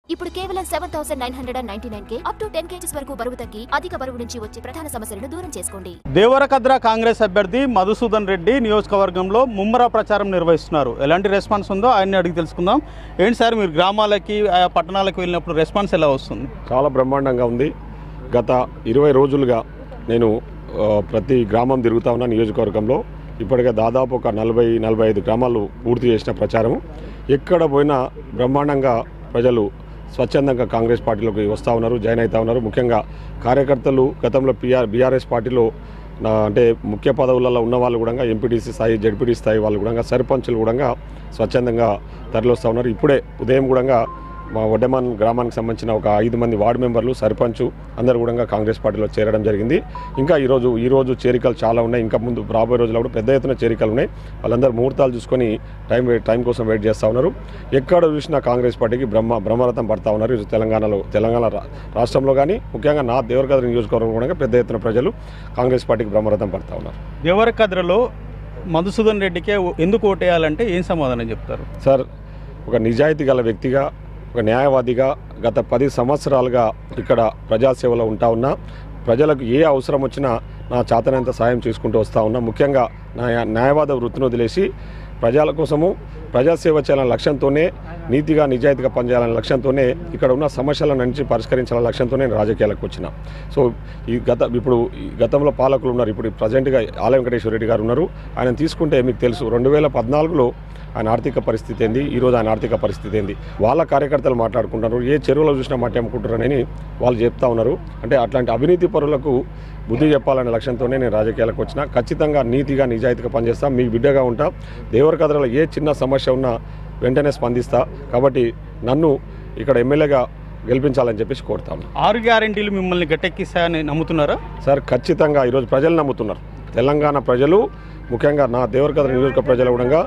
ఇప్పుడు కేవలం seven thousand nine hundred and ninety nine K up to ten kgs వరకు బరువు తగ్గి అధిక బరువు నుంచి వచ్చే ప్రధాన సమస్యలను దూరం చేసుకోండి దేవరకద్ర కాంగ్రెస్ అభ్యర్థి మధుసూదన్ రెడ్డి నియోజకవర్గంలో ముమ్మర ప్రచారం నిర్వహిస్తున్నారు ఎలాంటి రెస్పాన్స్ ఉందో ఆయన్ని అడిగి తెలుసుకుందాం ఏంటి సార్ మీరు గ్రామాలకి ఆయా పట్టణాలకు వెళ్ళినప్పుడు రెస్పాన్స్ ఎలా వస్తుంది చాలా బ్రహ్మాండంగా ఉంది గత ఇరవై రోజులుగా నేను ఆ, ప్రతి గ్రామం తిరుగుతా ఉన్నా నియోజకవర్గంలో ఇప్పటికే దాదాపు ఒక నలభై నలభై ఐదు గ్రామాలు పూర్తి చేసిన ప్రచారం ఎక్కడ పోయినా బ్రహ్మాండంగా ప్రజలు స్వచ్ఛందంగా కాంగ్రెస్ పార్టీలోకి వస్తూ ఉన్నారు జాయిన్ అవుతా ఉన్నారు ముఖ్యంగా కార్యకర్తలు గతంలో పిఆర్ బీఆర్ఎస్ పార్టీలో నా అంటే ముఖ్య పదవులలో ఉన్న వాళ్ళు కూడా ఎంపీటీసీ స్థాయి జడ్పీటీ స్థాయి వాళ్ళు కూడా సర్పంచులు కూడా స్వచ్ఛందంగా తరలిస్తూ ఉన్నారు ఇప్పుడే ఉదయం కూడా మా వడ్డమాన్ గ్రామానికి సంబంధించిన ఒక ఐదు మంది వార్డు మెంబర్లు సర్పంచ్ అందరూ కూడా కాంగ్రెస్ పార్టీలో చేరడం జరిగింది ఇంకా ఈరోజు ఈరోజు చేరికలు చాలా ఉన్నాయి ఇంకా ముందు రాబోయే రోజుల్లో కూడా పెద్ద ఎత్తున చేరికలు ఉన్నాయి వాళ్ళందరూ ముహూర్తాలు చూసుకొని టైం వెయిట్ టైం కోసం వెయిట్ చేస్తూ ఉన్నారు ఎక్కడ చూసినా కాంగ్రెస్ పార్టీకి బ్రహ్మ బ్రహ్మరథం పడతా ఉన్నారు ఈరోజు తెలంగాణలో తెలంగాణ రా- రాష్ట్రంలో కానీ ముఖ్యంగా నా దేవరగద్ర నియోజకవర్గం కూడా పెద్ద ఎత్తున ప్రజలు కాంగ్రెస్ పార్టీకి బ్రహ్మరథం పడతా ఉన్నారు దేవరకద్రలో మధుసూదన్ రెడ్డికే ఓ- ఎందుకు ఓటేయాలంటే ఏం సమాధానం చెప్తారు సార్ ఒక నిజాయితీ గల వ్యక్తిగా ఒక న్యాయవాదిగా గత పది సంవత్సరాలుగా ఇక్కడ ప్రజాసేవలో ఉంటా ఉన్నా ప్రజలకు ఏ అవసరం వచ్చినా నా చేతనంత సాయం చేసుకుంటూ వస్తూ ఉన్నా ముఖ్యంగా నా న్యాయవాద వృత్తిని వదిలేసి ప్రజల కోసము ప్రజాసేవ చేయాలనే లక్ష్యంతోనే నీతిగా నిజాయితీగా పనిచేయాలనే లక్ష్యంతోనే ఇక్కడ ఉన్న సమస్యల నుంచి పరిష్కరించాలనే లక్ష్యంతోనే నేను రాజకీయాలకు వచ్చిన సో ఈ గత ఇప్పుడు ఈ గతంలో పాలకులు ఉన్నారు ఇప్పుడు ప్రజెంట్గా ఆలయ వెంకటేశ్వర రెడ్డి గారు ఉన్నారు ఆయన తీసుకుంటే మీకు తెలుసు రెండు వేల పద్నాలుగులో ఆయన ఆర్థిక పరిస్థితి ఏంది ఈరోజు ఆయన ఆర్థిక పరిస్థితి ఏంది వాళ్ళ కార్యకర్తలు మాట్లాడుకుంటున్నారు ఏ చెరువులో చూసినా మట్టి అమ్ముకుంటారని వాళ్ళు చెప్తా ఉన్నారు అంటే అట్లాంటి అవినీతి పరులకు బుద్ధి చెప్పాలనే లక్ష్యంతోనే నేను రాజకీయాలకు వచ్చిన ఖచ్చితంగా నీతిగా నిజాయితీగా పనిచేస్తా మీకు బిడ్డగా ఉంటా దేవరకథలో ఏ చిన్న సమస్య ఉన్నా వెంటనే స్పందిస్తా కాబట్టి నన్ను ఇక్కడ ఎమ్మెల్యేగా గెలిపించాలని చెప్పేసి కోరుతాను ఆరు గ్యారెంటీలు మిమ్మల్ని గట్టెక్కిస్తాయని నమ్ముతున్నారా సార్ ఖచ్చితంగా ఈరోజు ప్రజలు నమ్ముతున్నారు తెలంగాణ ప్రజలు ముఖ్యంగా నా దేవరకథ నియోజక ప్రజలు కూడా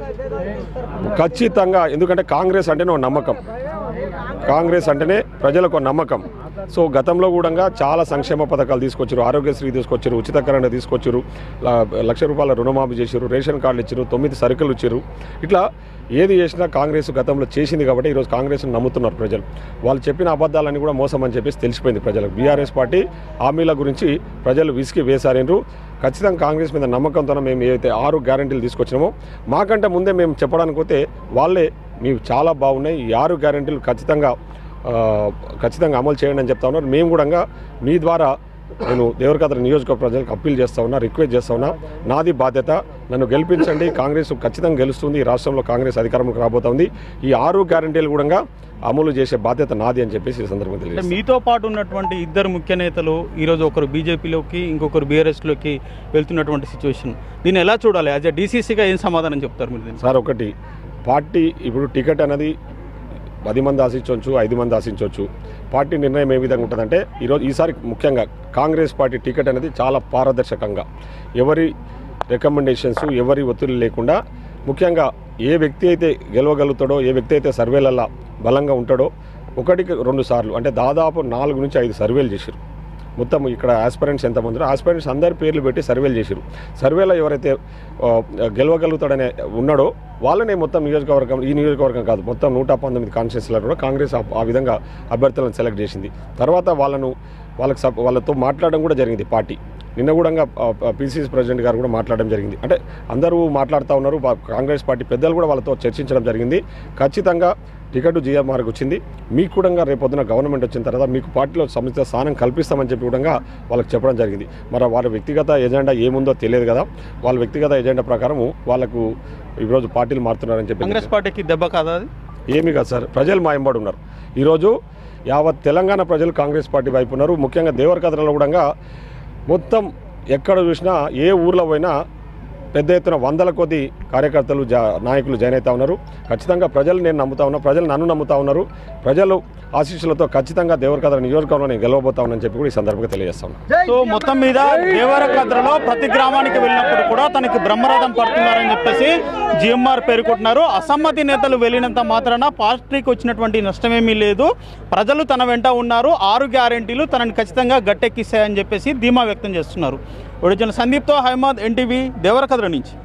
ఖచ్చితంగా ఎందుకంటే కాంగ్రెస్ అంటేనే ఒక నమ్మకం కాంగ్రెస్ అంటేనే ప్రజలకు ఒక నమ్మకం సో గతంలో కూడా చాలా సంక్షేమ పథకాలు తీసుకొచ్చారు ఆరోగ్యశ్రీ తీసుకొచ్చారు ఉచిత కరెంట్ తీసుకొచ్చారు ల- లక్ష రూపాయల రుణమాఫీ చేశారు రేషన్ కార్డులు ఇచ్చారు తొమ్మిది సరుకులు ఇచ్చారు ఇట్లా ఏది చేసినా కాంగ్రెస్ గతంలో చేసింది కాబట్టి ఈరోజు కాంగ్రెస్ని నమ్ముతున్నారు ప్రజలు వాళ్ళు చెప్పిన అబద్ధాలన్నీ కూడా మోసం అని చెప్పేసి తెలిసిపోయింది ప్రజలకు బీఆర్ఎస్ పార్టీ హామీల గురించి ప్రజలు విసిగి వేశారు ఖచ్చితంగా కాంగ్రెస్ మీద నమ్మకంతో మేము ఏదైతే ఆరు గ్యారంటీలు తీసుకొచ్చినామో మాకంటే ముందే మేము చెప్పడానికి పోతే వాళ్ళే మీరు చాలా బాగున్నాయి ఈ ఆరు గ్యారంటీలు ఖచ్చితంగా ఆ, ఖచ్చితంగా అమలు చేయండి అని చెప్తా ఉన్నారు మేము కూడా మీ ద్వారా నేను దేవరకథ నియోజకవర్గ ప్రజలకు అప్పీల్ చేస్తా ఉన్నా రిక్వెస్ట్ చేస్తా ఉన్నా నాది బాధ్యత నన్ను గెలిపించండి కాంగ్రెస్ ఖచ్చితంగా గెలుస్తుంది ఈ రాష్ట్రంలో కాంగ్రెస్ అధికారంలోకి రాబోతోంది ఈ ఆరు గ్యారంటీలు కూడా అమలు చేసే బాధ్యత నాది అని చెప్పేసి ఈ సందర్భంగా అంటే తెలియజేస్తాను మీతో పాటు ఉన్నటువంటి ఇద్దరు ముఖ్య నేతలు ఈరోజు ఒకరు బీజేపీలోకి ఇంకొకరు బీఆర్ఎస్లోకి వెళ్తున్నటువంటి సిచ్యువేషన్ దీన్ని ఎలా చూడాలి యాజ్ ఎ డీసీసీగా ఏం సమాధానం చెప్తారు మీరు దీనికి సార్ ఒకటి పార్టీ ఇప్పుడు టికెట్ అనేది పది మంది ఆశించవచ్చు ఐదు మంది ఆశించవచ్చు పార్టీ నిర్ణయం ఏ విధంగా ఉంటుందంటే ఈరోజు ఈసారి ముఖ్యంగా కాంగ్రెస్ పార్టీ టికెట్ అనేది చాలా పారదర్శకంగా ఎవరి రికమెండేషన్స్ ఎవరి ఒత్తిడి లేకుండా ముఖ్యంగా ఏ వ్యక్తి అయితే గెలవగలుగుతాడో ఏ వ్యక్తి అయితే సర్వేలల్లో బలంగా ఉంటాడో ఒకటికి రెండు సార్లు అంటే దాదాపు నాలుగు నుంచి ఐదు సర్వేలు చేశారు మొత్తం ఇక్కడ ఆస్పిరెంట్స్ ఎంతమంది ఉన్నారో ఆస్పిరెంట్స్ అందరి పేర్లు పెట్టి సర్వేలు చేశారు సర్వేలో ఎవరైతే ఆ, గెలవగలుగుతాడనే ఉన్నాడో వాళ్ళనే మొత్తం నియోజకవర్గం ఈ నియోజకవర్గం కాదు మొత్తం నూట పంతొమ్మిది కాన్స్టిట్యూన్సీలో కూడా కాంగ్రెస్ ఆ- ఆ విధంగా అభ్యర్థులను సెలెక్ట్ చేసింది తర్వాత వాళ్ళను వాళ్ళకి సప్ వాళ్ళతో మాట్లాడడం కూడా జరిగింది పార్టీ నిన్న కూడా పీసీసీ ప్రెసిడెంట్ గారు కూడా మాట్లాడడం జరిగింది అంటే అందరూ మాట్లాడుతూ ఉన్నారు వా- కాంగ్రెస్ పార్టీ పెద్దలు కూడా వాళ్ళతో చర్చించడం జరిగింది ఖచ్చితంగా టికెట్ జిఎంఆర్కి వచ్చింది మీకు కూడా రేపొద్దున గవర్నమెంట్ వచ్చిన తర్వాత మీకు పార్టీలో సముచిత స్థానం కల్పిస్తామని చెప్పి కూడా వాళ్ళకి చెప్పడం జరిగింది మరి వారి వ్యక్తిగత ఎజెండా ఏముందో తెలియదు కదా వాళ్ళ వ్యక్తిగత ఎజెండా ప్రకారము వాళ్ళకు ఈరోజు పార్టీలు మారుతున్నారని చెప్పి కాంగ్రెస్ పార్టీకి దెబ్బ కాదా అది ఏమీ కాదు సార్ ప్రజలు మా ఎంబడి ఉన్నారు ఈరోజు యావత్ తెలంగాణ ప్రజలు కాంగ్రెస్ పార్టీ వైపు ఉన్నారు ముఖ్యంగా దేవరకథలో కూడా మొత్తం ఎక్కడ చూసినా ఏ ఊర్లో పోయినా పెద్ద ఎత్తున వందల కొద్ది కార్యకర్తలు జా నాయకులు జాయిన్ అవుతా ఉన్నారు ఖచ్చితంగా ప్రజలు నేను నమ్ముతా ఉన్నా ప్రజలు నన్ను నమ్ముతా ఉన్నారు ప్రజలు ఆశీస్సులతో ఖచ్చితంగా దేవరకథ నియోజకవర్గంలో నేను గెలవబోతా ఉన్నానని చెప్పి కూడా ఈ సందర్భంగా తెలియజేస్తాను సో మొత్తం మీద దేవరకద్రలో ప్రతి గ్రామానికి వెళ్ళినప్పుడు కూడా తనకి బ్రహ్మరథం పడుతున్నారని చెప్పేసి జిఎంఆర్ పేర్కొంటున్నారు అసమ్మతి నేతలు వెళ్ళినంత మాత్రాన పార్టీకి వచ్చినటువంటి నష్టమేమీ లేదు ప్రజలు తన వెంట ఉన్నారు ఆరు గ్యారెంటీలు తనని ఖచ్చితంగా గట్టెక్కిస్తాయని చెప్పేసి ధీమా వ్యక్తం చేస్తున్నారు ఒరిజినల్ సందీప్తో హైమద్ ఎన్టీవీ దేవరకద్ర నుంచి